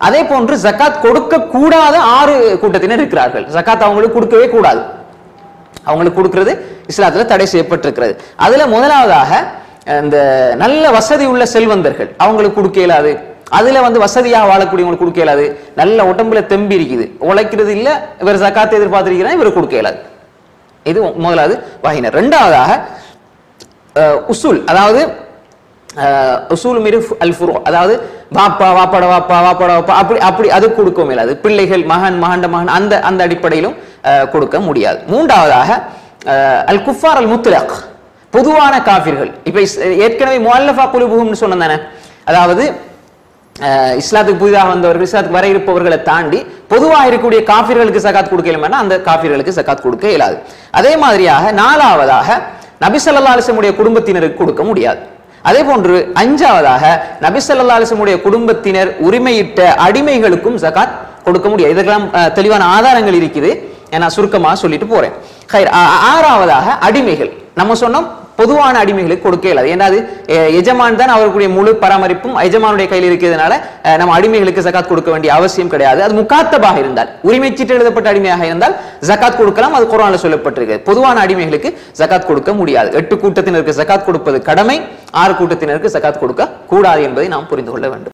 அதே போன்று ஜக்காத் கொடுக்க கூடாத ஆறு கூட்டத்தினர் இருக்கிறார்கள் ஜக்காத் அவங்களுக்கு கொடுக்கவே கூடாது அவங்களுக்கு கொடுக்கிறது இஸ்லாத்துல தடை செய்யப்பட்டிருக்கிறது அதுல முதலாவதாக இந்த நல்ல வசதி உள்ள செல்வந்தர்கள் அவங்களுக்கு கொடுக்க இயலாது அதுல வந்து வசதியாக வாழக்கூடியவங்களுக்கு கொடுக்க இயலாது நல்ல உடம்புல தெம்பி இருக்குது உழைக்கிறது இல்ல இவர் ஜக்காத்தை எதிர்பார்த்திருக்கிறா இவர் கொடுக்க இயலாது இது முதலாவது வகையினர் ரெண்டாவதாக அஹ், உசூல் அதாவது அஹ், உசூல் மீது அல் ஃபுரு அதாவது வாப்பா வாப்பாட வாப்பா வாப்பாட வாப்பா அப்படி அப்படி அது கொடுக்க முடியாது பிள்ளைகள் மகன் மகண்ட மகன் அந்த அந்த அடிப்படையிலும் அஹ், கொடுக்க முடியாது மூன்றாவதாக அஹ், அல் குஃபார் அல் முத்லக் பொதுவான காஃபிர்கள் இப்ப இஸ்- ஏற்கனவே முல்லஃபா குலுபுகும்னு சொன்னேன் தானே அதாவது அஹ், இஸ்லாத்துக்கு புதிதாக வந்தவர்கள் இஸ்லாத்துக்கு வர இருப்பவர்களை தாண்டி பொதுவாக இருக்கக்கூடிய காஃபிர்களுக்கு சகாத் கொடுக்க இயலுமானா அந்த காஃபிர்களுக்கு சகாத் கொடுக்க இயலாது அதே மாதிரியாக நாலாவதாக நபி ஸல்லல்லாஹு அலைஹி வஸல்லம் உடைய குடும்பத்தினருக்கு கொடுக்க முடியாது அதே போன்று அஞ்சாவதாக நபி ஸல்லல்லாஹு அலைஹி வஸல்லம் உடைய குடும்பத்தினர் உரிமையிட்ட அடிமைகளுக்கும் ஜகாத் கொடுக்க முடியாது இதற்கெல்லாம் அஹ், தெளிவான ஆதாரங்கள் இருக்குது நான் சுருக்கமாக சொல்லிட்டு போறேன் ஹைர், ஆ- ஆறாவதாக அடிமைகள் நம்ம சொன்னோம் பொதுவான அடிமைகளுக்கு கொடுக்க இயலாது ஏன்னா அது அஹ், எஜமான் தான் அவர்களுடைய முழு பராமரிப்பும் எஜமானுடைய கையில் இருக்கிறதுனால அஹ், நம்ம அடிமைகளுக்கு ஜகாத் கொடுக்க வேண்டிய அவசியம் கிடையாது அது முக்காத்தபாக இருந்தால் உரிமை சீட்டு எழுதப்பட்ட அடிமையாக இருந்தால் ஜகாத் கொடுக்கலாம் அது குர்ஆன்ல சொல்லப்பட்டிருக்கு பொதுவான அடிமைகளுக்கு ஜகாத் கொடுக்க முடியாது எட்டு கூட்டத்தினருக்கு ஜகாத் கொடுப்பது கடமை ஆறு கூட்டத்தினருக்கு ஜகாத் கொடுக்க கூடாது என்பதை நாம் புரிந்து கொள்ள வேண்டும்